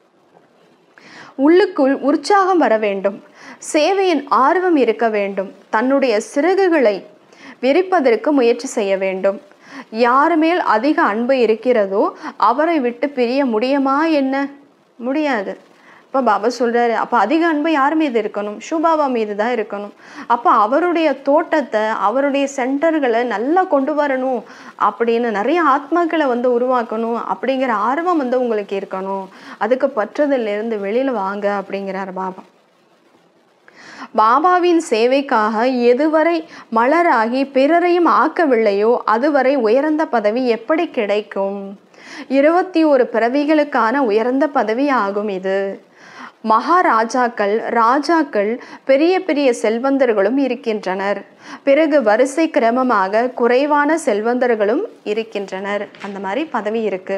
உள்ளுக்குள் உற்சாகம் வர வேண்டும் சேவையின் ஆர்வம் இருக்க வேண்டும் தன்னுடைய சிறகுகளை விரிப்பதற்கு முயற்சி செய்ய வேண்டும் யார் மேல் அதிக அன்பு இருக்கிறதோ அவரை விட்டு பிரிய முடியுமா என்ன முடியாது இப்போ பாபா சொல்கிறாரு அப்போ அதிக அன்பு யார் மீது இருக்கணும் ஷூபாபா மீது தான் இருக்கணும் அப்போ அவருடைய தோட்டத்தை அவருடைய சென்டர்களை நல்லா கொண்டு வரணும் அப்படின்னு நிறைய ஆத்மாக்களை வந்து உருவாக்கணும் அப்படிங்கிற ஆர்வம் வந்து உங்களுக்கு இருக்கணும் அதுக்கு பற்றுதலிருந்து வெளியில் வாங்க அப்படிங்கிறார் பாபா பாபாவின் சேவைக்காக எதுவரை மலராகி பிறரையும் ஆக்கவில்லையோ அதுவரை உயர்ந்த பதவி எப்படி கிடைக்கும் இருபத்தி ஒரு பிறவிகளுக்கான உயர்ந்த பதவி ஆகும் இது மகாராஜாக்கள் ராஜாக்கள் பெரிய பெரிய செல்வந்தர்களும் இருக்கின்றனர் பிறகு வரிசை கிரமமாக குறைவான செல்வந்தர்களும் இருக்கின்றனர் அந்த மாதிரி பதவி இருக்கு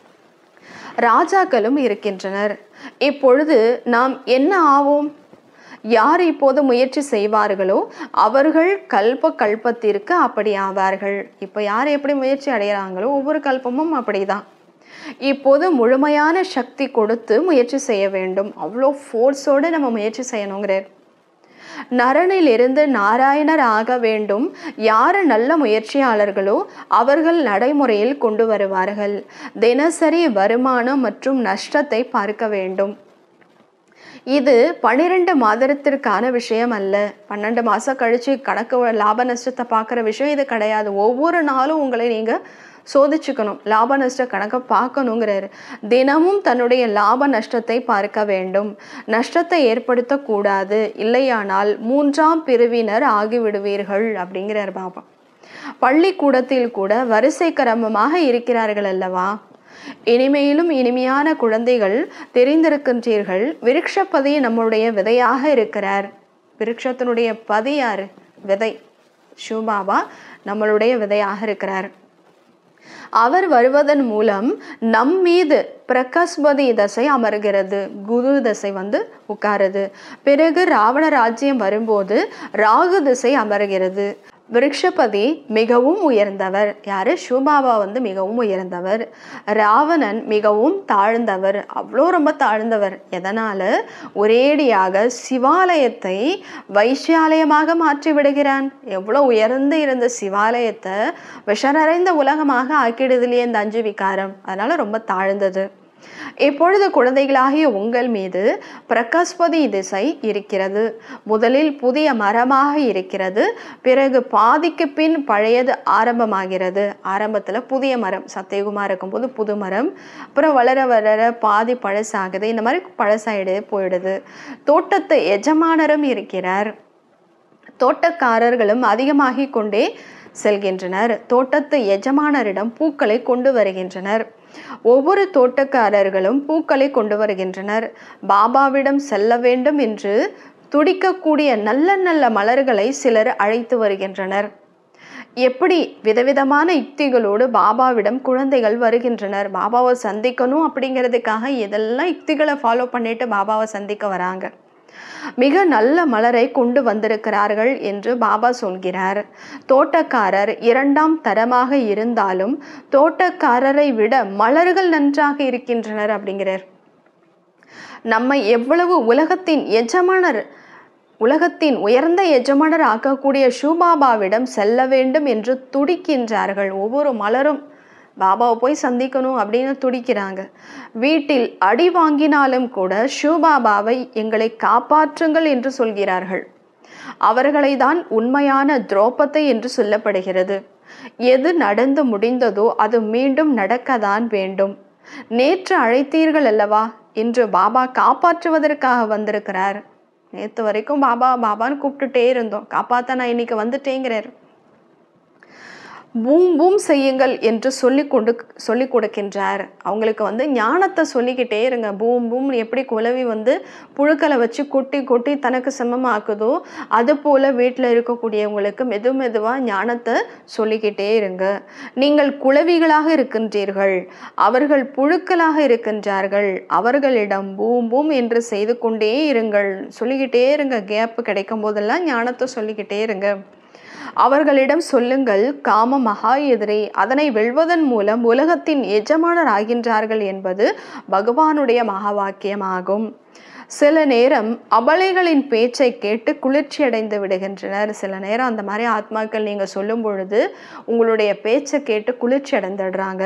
ராஜாக்களும் இருக்கின்றனர் இப்பொழுது நாம் என்ன ஆவோம் யார் இப்போது முயற்சி செய்வார்களோ அவர்கள் கல்ப கல்பத்திற்கு அப்படி ஆவார்கள் இப்போ யார் எப்படி முயற்சி அடைகிறாங்களோ ஒவ்வொரு கல்பமும் அப்படிதான் இப்போது முழுமையான சக்தி கொடுத்து முயற்சி செய்ய வேண்டும் அவ்வளோ ஃபோர்ஸோடு நம்ம முயற்சி செய்யணுங்கிறார் நரனிலிருந்து நாராயணர் ஆக வேண்டும் யார் நல்ல முயற்சியாளர்களோ அவர்கள் நடைமுறையில் கொண்டு வருவார்கள் தினசரி வருமானம் மற்றும் நஷ்டத்தை பார்க்க வேண்டும் இது பன்னிரெண்டு மாதத்திற்கான விஷயம் அல்ல பன்னெண்டு மாதம் கழித்து கணக்கு லாப நஷ்டத்தை பார்க்குற விஷயம் இது கிடையாது ஒவ்வொரு நாளும் உங்களை நீங்கள் சோதிச்சுக்கணும் லாப நஷ்ட கணக்கை பார்க்கணுங்கிறாரு தினமும் தன்னுடைய லாப நஷ்டத்தை பார்க்க வேண்டும் நஷ்டத்தை ஏற்படுத்தக்கூடாது இல்லையானால் மூன்றாம் பிரிவினர் ஆகிவிடுவீர்கள் அப்படிங்கிறார் பாபா பள்ளிக்கூடத்தில் கூட வரிசை கிரமமாக இருக்கிறார்கள் அல்லவா இனிமையிலும் இனிமையான குழந்தைகள் தெரிந்திருக்கின்றீர்கள் விருட்சப்பதி நம்முடைய விதையாக இருக்கிறார் விருட்சத்தினுடைய பதி யாரு விதை ஷூபாபா நம்மளுடைய விதையாக இருக்கிறார் அவர் வருவதன் மூலம் நம் மீது பிரகஸ்பதி தசை அமர்கிறது குரு தசை வந்து உட்காருது பிறகு ராவண ராஜ்யம் வரும்போது ராகு திசை அமர்கிறது விருட்சபதி மிகவும் உயர்ந்தவர் யாரு ஷூபாபா வந்து மிகவும் உயர்ந்தவர் ராவணன் மிகவும் தாழ்ந்தவர் அவ்வளோ ரொம்ப தாழ்ந்தவர் எதனால ஒரேடியாக சிவாலயத்தை வைஷ்யாலயமாக மாற்றி விடுகிறான் எவ்வளோ உயர்ந்து இருந்த சிவாலயத்தை விஷ நிறைந்த உலகமாக ஆக்கிடுதுலையே இந்த அஞ்சு விகாரம் அதனால ரொம்ப தாழ்ந்தது இப்பொழுது குழந்தைகளாகிய உங்கள் மீது பிரகஸ்பதி திசை இருக்கிறது முதலில் புதிய மரமாக இருக்கிறது பிறகு பாதிக்கு பின் பழையது ஆரம்பமாகிறது ஆரம்பத்தில் புதிய மரம் சத்தியகுமார் இருக்கும்போது புது மரம் அப்புறம் வளர வளர பாதி பழசாகுது இந்த மாதிரி பழசாயிடு போயிடுது தோட்டத்து எஜமானரும் இருக்கிறார் தோட்டக்காரர்களும் அதிகமாகி கொண்டே செல்கின்றனர் தோட்டத்து எஜமானரிடம் பூக்களை கொண்டு வருகின்றனர் ஒவ்வொரு தோட்டக்காரர்களும் பூக்களை கொண்டு வருகின்றனர் பாபாவிடம் செல்ல வேண்டும் என்று துடிக்கக்கூடிய நல்ல நல்ல மலர்களை சிலர் அழைத்து வருகின்றனர் எப்படி விதவிதமான யுக்திகளோடு பாபாவிடம் குழந்தைகள் வருகின்றனர் பாபாவை சந்திக்கணும் அப்படிங்கிறதுக்காக இதெல்லாம் யுக்திகளை ஃபாலோ பண்ணிட்டு பாபாவை சந்திக்க வராங்க மிக நல்ல மலரை கொண்டு வந்திருக்கிறார்கள் என்று பாபா சொல்கிறார் தோட்டக்காரர் இரண்டாம் தரமாக இருந்தாலும் தோட்டக்காரரை விட மலர்கள் நன்றாக இருக்கின்றனர் அப்படிங்கிறார் நம்மை எவ்வளவு உலகத்தின் எஜமானர் உலகத்தின் உயர்ந்த எஜமானர் ஆக்கக்கூடிய ஷூபாபாவிடம் செல்ல வேண்டும் என்று துடிக்கின்றார்கள் ஒவ்வொரு மலரும் பாபாவை போய் சந்திக்கணும் அப்படின்னு துடிக்கிறாங்க வீட்டில் அடி வாங்கினாலும் கூட ஷூபாபாவை எங்களை காப்பாற்றுங்கள் என்று சொல்கிறார்கள் அவர்களை தான் உண்மையான துரோபத்தை என்று சொல்லப்படுகிறது எது நடந்து முடிந்ததோ அது மீண்டும் நடக்கத்தான் வேண்டும் நேற்று அழைத்தீர்கள் அல்லவா இன்று பாபா காப்பாற்றுவதற்காக வந்திருக்கிறார் நேற்று வரைக்கும் பாபா பாபான்னு கூப்பிட்டுட்டே இருந்தோம் காப்பாத்த நான் இன்னைக்கு வந்துட்டேங்கிறார் பூம் பூம் செய்யுங்கள் என்று சொல்லி கொண்டு சொல்லி கொடுக்கின்றார் அவங்களுக்கு வந்து ஞானத்தை சொல்லிக்கிட்டே இருங்க பூம் பூம் எப்படி குலவி வந்து புழுக்களை வச்சு கொட்டி கொட்டி தனக்கு சமமாக்குதோ அது போல வீட்டில் இருக்கக்கூடியவங்களுக்கு மெது மெதுவாக ஞானத்தை சொல்லிக்கிட்டே இருங்க நீங்கள் குளவிகளாக இருக்கின்றீர்கள் அவர்கள் புழுக்களாக இருக்கின்றார்கள் அவர்களிடம் பூம் பூம் என்று செய்து கொண்டே இருங்கள் சொல்லிக்கிட்டே இருங்க கேப் கிடைக்கும் போதெல்லாம் ஞானத்தை சொல்லிக்கிட்டே இருங்க அவர்களிடம் சொல்லுங்கள் காம மகா எதிரி அதனை வெல்வதன் மூலம் உலகத்தின் எஜமானர் ஆகின்றார்கள் என்பது பகவானுடைய மகா வாக்கியமாகும் சில நேரம் அபலைகளின் பேச்சை கேட்டு குளிர்ச்சி அடைந்து விடுகின்றனர் சில நேரம் அந்த மாதிரி ஆத்மாக்கள் நீங்கள் சொல்லும் பொழுது உங்களுடைய பேச்சை கேட்டு குளிர்ச்சி அடைந்துடுறாங்க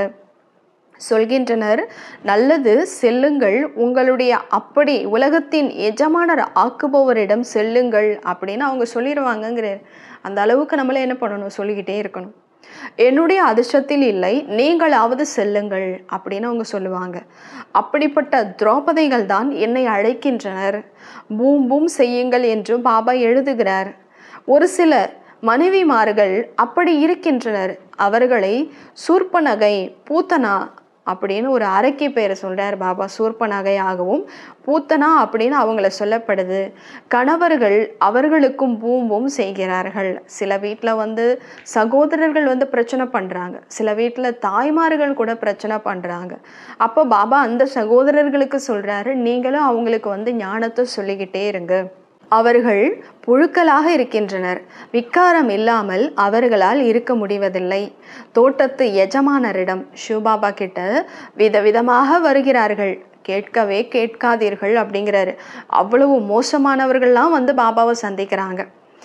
சொல்கின்றனர் நல்லது செல்லுங்கள் உங்களுடைய அப்படி உலகத்தின் எஜமானர் ஆக்குபவரிடம் செல்லுங்கள் அப்படின்னு அவங்க சொல்லிடுவாங்கங்கிறார் அந்த அளவுக்கு நம்மளே என்ன பண்ணணும் சொல்லிக்கிட்டே இருக்கணும் என்னுடைய அதிர்ஷ்டத்தில் இல்லை நீங்களாவது செல்லுங்கள் அப்படின்னு அவங்க சொல்லுவாங்க அப்படிப்பட்ட திரௌபதிகள் தான் என்னை அழைக்கின்றனர் பூம் பூம் செய்யுங்கள் என்று பாபா எழுதுகிறார் ஒரு சில மனைவிமார்கள் அப்படி இருக்கின்றனர் அவர்களை சூர்பனகை பூத்தனா அப்படின்னு ஒரு அரைக்கி பேரை சொல்கிறார் பாபா சூர்பனகையாகவும் பூத்தனா அப்படின்னு அவங்கள சொல்லப்படுது கணவர்கள் அவர்களுக்கும் பூம்பும் செய்கிறார்கள் சில வீட்டில் வந்து சகோதரர்கள் வந்து பிரச்சனை பண்ணுறாங்க சில வீட்டில் தாய்மார்கள் கூட பிரச்சனை பண்ணுறாங்க அப்போ பாபா அந்த சகோதரர்களுக்கு சொல்கிறாரு நீங்களும் அவங்களுக்கு வந்து ஞானத்தை சொல்லிக்கிட்டே இருங்க அவர்கள் புழுக்களாக இருக்கின்றனர் விக்காரம் இல்லாமல் அவர்களால் இருக்க முடிவதில்லை தோட்டத்து எஜமானரிடம் ஷூபாபா கிட்ட விதவிதமாக வருகிறார்கள் கேட்கவே கேட்காதீர்கள் அப்படிங்கிறாரு அவ்வளவு மோசமானவர்கள்லாம் வந்து பாபாவை சந்திக்கிறாங்க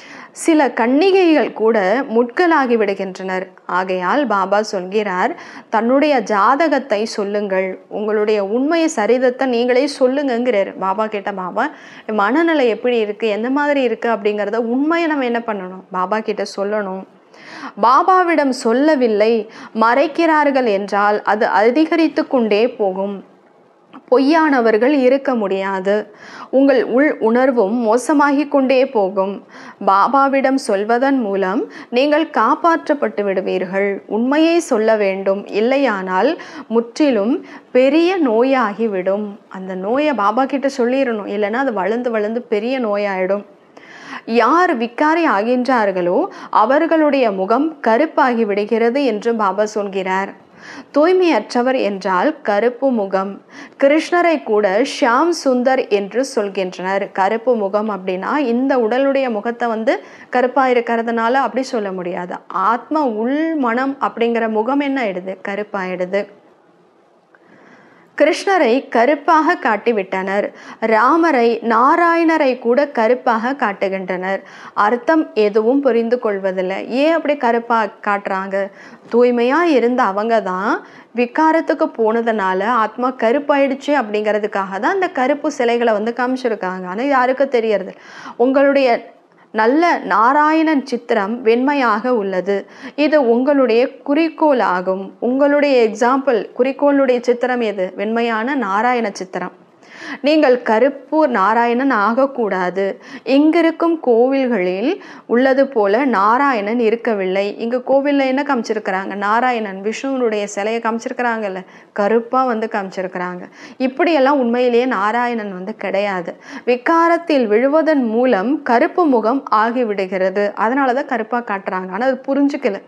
சில கன்னிகைகள் கூட முட்களாகி விடுகின்றனர் ஆகையால் பாபா சொல்கிறார் தன்னுடைய ஜாதகத்தை சொல்லுங்கள் உங்களுடைய உண்மையை சரிதத்தை நீங்களே சொல்லுங்கங்கிறார் பாபா கிட்ட பாபா மனநிலை எப்படி இருக்கு எந்த மாதிரி இருக்கு அப்படிங்கிறத உண்மையை நம்ம என்ன பண்ணணும் பாபா கிட்ட சொல்லணும் பாபாவிடம் சொல்லவில்லை மறைக்கிறார்கள் என்றால் அது அதிகரித்து கொண்டே போகும் பொய்யானவர்கள் இருக்க முடியாது உங்கள் உள் உணர்வும் மோசமாகி கொண்டே போகும் பாபாவிடம் சொல்வதன் மூலம் நீங்கள் காப்பாற்றப்பட்டு விடுவீர்கள் உண்மையை சொல்ல வேண்டும் இல்லையானால் முற்றிலும் பெரிய நோயாகிவிடும் அந்த நோயை பாபா கிட்ட சொல்லிடணும் இல்லைன்னா அது வளர்ந்து வளர்ந்து பெரிய நோயாயிடும் யார் விக்காரி ஆகின்றார்களோ அவர்களுடைய முகம் கருப்பாகி விடுகிறது என்று பாபா சொல்கிறார் தூய்மையற்றவர் என்றால் கருப்பு முகம் கிருஷ்ணரை கூட ஷியாம் சுந்தர் என்று சொல்கின்றனர் கருப்பு முகம் அப்படின்னா இந்த உடலுடைய முகத்தை வந்து கருப்பா இருக்கிறதுனால அப்படி சொல்ல முடியாது ஆத்ம உள் மனம் அப்படிங்கிற முகம் என்ன ஆயிடுது கருப்பாயிடுது கிருஷ்ணரை கருப்பாக காட்டிவிட்டனர் ராமரை நாராயணரை கூட கருப்பாக காட்டுகின்றனர் அர்த்தம் எதுவும் புரிந்து கொள்வதில்லை ஏன் அப்படி கருப்பாக காட்டுறாங்க தூய்மையாக இருந்த அவங்க தான் விக்காரத்துக்கு போனதுனால ஆத்மா கருப்பாயிடுச்சு அப்படிங்கிறதுக்காக தான் அந்த கருப்பு சிலைகளை வந்து காமிச்சிருக்காங்க ஆனால் யாருக்கும் தெரியறது உங்களுடைய நல்ல நாராயணன் சித்திரம் வெண்மையாக உள்ளது இது உங்களுடைய குறிக்கோள் ஆகும் உங்களுடைய எக்ஸாம்பிள் குறிக்கோளுடைய சித்திரம் எது வெண்மையான நாராயண சித்திரம் நீங்கள் கருப்பு நாராயணன் ஆகக்கூடாது இங்கிருக்கும் கோவில்களில் உள்ளது போல நாராயணன் இருக்கவில்லை இங்கு கோவிலில் என்ன காமிச்சிருக்கிறாங்க நாராயணன் விஷ்ணுவனுடைய சிலையை காமிச்சிருக்கிறாங்கல்ல கருப்பாக வந்து காமிச்சிருக்கிறாங்க இப்படியெல்லாம் உண்மையிலேயே நாராயணன் வந்து கிடையாது விகாரத்தில் விழுவதன் மூலம் கருப்பு முகம் ஆகிவிடுகிறது அதனால தான் கருப்பாக காட்டுறாங்க ஆனால் அது புரிஞ்சுக்கல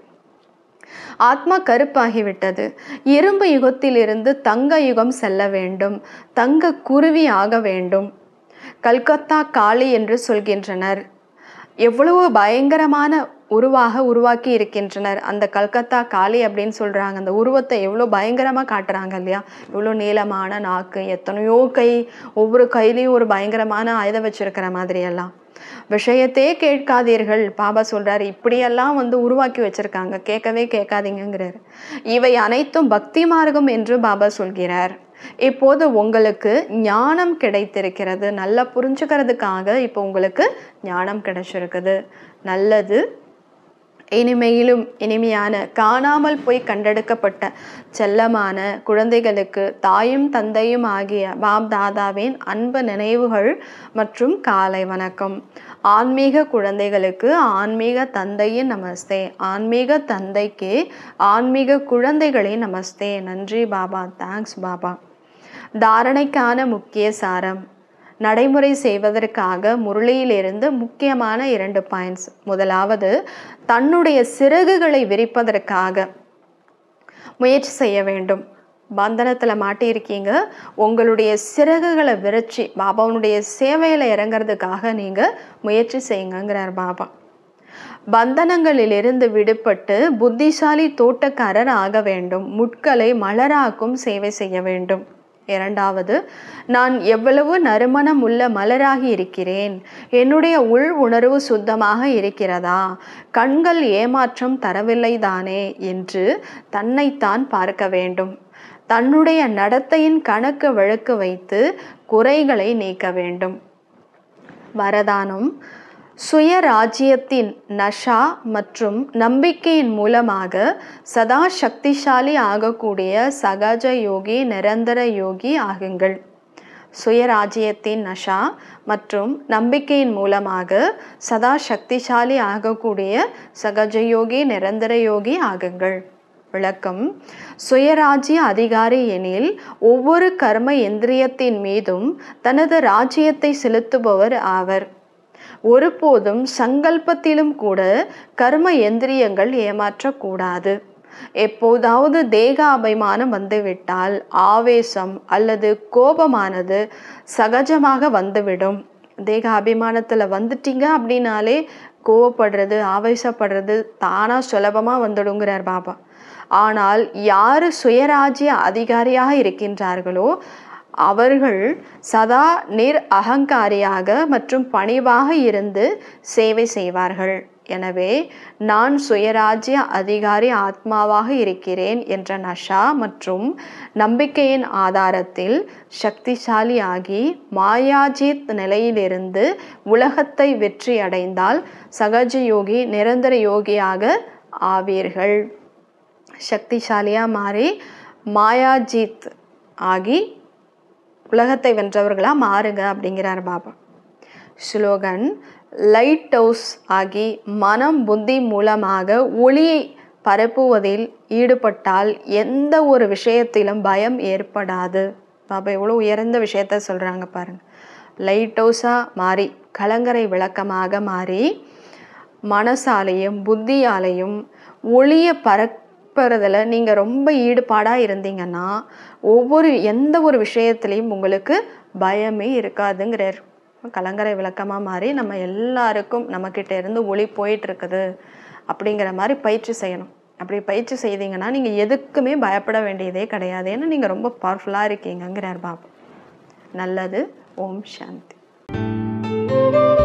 ஆத்மா கருப்பாகிவிட்டது இரும்பு யுகத்திலிருந்து தங்க யுகம் செல்ல வேண்டும் தங்க குருவி ஆக வேண்டும் கல்கத்தா காளி என்று சொல்கின்றனர் எவ்வளவு பயங்கரமான உருவாக உருவாக்கி இருக்கின்றனர் அந்த கல்கத்தா காளி அப்படின்னு சொல்கிறாங்க அந்த உருவத்தை எவ்வளோ பயங்கரமாக காட்டுறாங்க இல்லையா எவ்வளோ நீளமான நாக்கு எத்தனையோ கை ஒவ்வொரு கையிலையும் ஒரு பயங்கரமான ஆயுதம் வச்சிருக்கிற மாதிரியெல்லாம் விஷயத்தையே கேட்காதீர்கள் பாபா சொல்றாரு இப்படியெல்லாம் வந்து உருவாக்கி வச்சிருக்காங்க கேட்கவே கேட்காதீங்கிறார் இவை அனைத்தும் பக்தி மார்க்கம் என்று பாபா சொல்கிறார் இப்போது உங்களுக்கு ஞானம் கிடைத்திருக்கிறது நல்லா புரிஞ்சுக்கிறதுக்காக இப்போ உங்களுக்கு ஞானம் கிடைச்சிருக்குது நல்லது இனிமையிலும் இனிமையான காணாமல் போய் கண்டெடுக்கப்பட்ட செல்லமான குழந்தைகளுக்கு தாயும் தந்தையும் ஆகிய பாப் தாதாவின் அன்பு நினைவுகள் மற்றும் காலை வணக்கம் ஆன்மீக குழந்தைகளுக்கு ஆன்மீக தந்தையின் நமஸ்தே ஆன்மீக தந்தைக்கு ஆன்மீக குழந்தைகளின் நமஸ்தே நன்றி பாபா தேங்க்ஸ் பாபா தாரணைக்கான முக்கிய சாரம் நடைமுறை செய்வதற்காக முரளியிலிருந்து முக்கியமான இரண்டு பாயிண்ட்ஸ் முதலாவது தன்னுடைய சிறகுகளை விரிப்பதற்காக முயற்சி செய்ய வேண்டும் பந்தனத்தில் மாட்டியிருக்கீங்க உங்களுடைய சிறகுகளை விரிச்சு பாபாவுடைய சேவையில் இறங்கிறதுக்காக நீங்கள் முயற்சி செய்யுங்கிறார் பாபா பந்தனங்களிலிருந்து விடுபட்டு புத்திசாலி தோட்டக்காரர் ஆக வேண்டும் முட்களை மலராக்கும் சேவை செய்ய வேண்டும் இரண்டாவது நான் எவ்வளவு நறுமணம் உள்ள மலராகி இருக்கிறேன் என்னுடைய உள் உணர்வு சுத்தமாக இருக்கிறதா கண்கள் ஏமாற்றம் தரவில்லை தானே என்று தன்னைத்தான் பார்க்க வேண்டும் தன்னுடைய நடத்தையின் கணக்கு வழக்கு வைத்து குறைகளை நீக்க வேண்டும் வரதானம் சுயராஜ்யத்தின் நஷா மற்றும் நம்பிக்கையின் மூலமாக சதா சக்திசாலி ஆகக்கூடிய சகஜ யோகி நிரந்தர யோகி ஆகுங்கள் சுயராஜ்யத்தின் நஷா மற்றும் நம்பிக்கையின் மூலமாக சதா சக்திசாலி ஆகக்கூடிய சகஜ யோகி நிரந்தர யோகி ஆகுங்கள் விளக்கம் சுயராஜ்ய அதிகாரி எனில் ஒவ்வொரு கர்ம எந்திரியத்தின் மீதும் தனது ராஜ்யத்தை செலுத்துபவர் ஆவர் ஒருபோதும் சங்கல்பத்திலும் கூட கர்ம எந்திரியங்கள் ஏமாற்றக்கூடாது எப்போதாவது தேக அபிமானம் வந்துவிட்டால் ஆவேசம் அல்லது கோபமானது சகஜமாக வந்துவிடும் தேக அபிமானத்தில் வந்துட்டீங்க அப்படின்னாலே கோவப்படுறது ஆவேசப்படுறது தானாக சுலபமாக வந்துடுங்கிறார் பாபா ஆனால் யார் சுயராஜ்ய அதிகாரியாக இருக்கின்றார்களோ அவர்கள் சதா நிர் அகங்காரியாக மற்றும் பணிவாக இருந்து சேவை செய்வார்கள் எனவே நான் சுயராஜ்ய அதிகாரி ஆத்மாவாக இருக்கிறேன் என்ற நஷா மற்றும் நம்பிக்கையின் ஆதாரத்தில் சக்திசாலியாகி மாயாஜித் நிலையிலிருந்து உலகத்தை வெற்றி அடைந்தால் சகஜ யோகி நிரந்தர யோகியாக ஆவீர்கள் சக்திசாலியாக மாறி மாயாஜித் ஆகி உலகத்தை வென்றவர்களாக மாறுங்க அப்படிங்கிறார் பாபா ஸ்லோகன் லைட் ஹவுஸ் ஆகி மனம் புத்தி மூலமாக ஒளியை பரப்புவதில் ஈடுபட்டால் எந்த ஒரு விஷயத்திலும் பயம் ஏற்படாது பாபா எவ்வளோ உயர்ந்த விஷயத்த சொல்கிறாங்க பாருங்கள் லைட் ஹவுஸாக மாறி கலங்கரை விளக்கமாக மாறி மனசாலையும் புத்தியாலையும் ஒளியை பரப்புறதில் நீங்கள் ரொம்ப ஈடுபாடாக இருந்தீங்கன்னா ஒவ்வொரு எந்த ஒரு விஷயத்துலையும் உங்களுக்கு பயமே இருக்காதுங்கிறார் கலங்கரை விளக்கமாக மாறி நம்ம எல்லாருக்கும் நம்மக்கிட்ட இருந்து ஒளி போயிட்டுருக்குது அப்படிங்கிற மாதிரி பயிற்சி செய்யணும் அப்படி பயிற்சி செய்தீங்கன்னா நீங்கள் எதுக்குமே பயப்பட வேண்டியதே கிடையாது ஏன்னா நீங்கள் ரொம்ப பவர்ஃபுல்லாக இருக்கீங்கங்கிறார் பாபா நல்லது ஓம் சாந்தி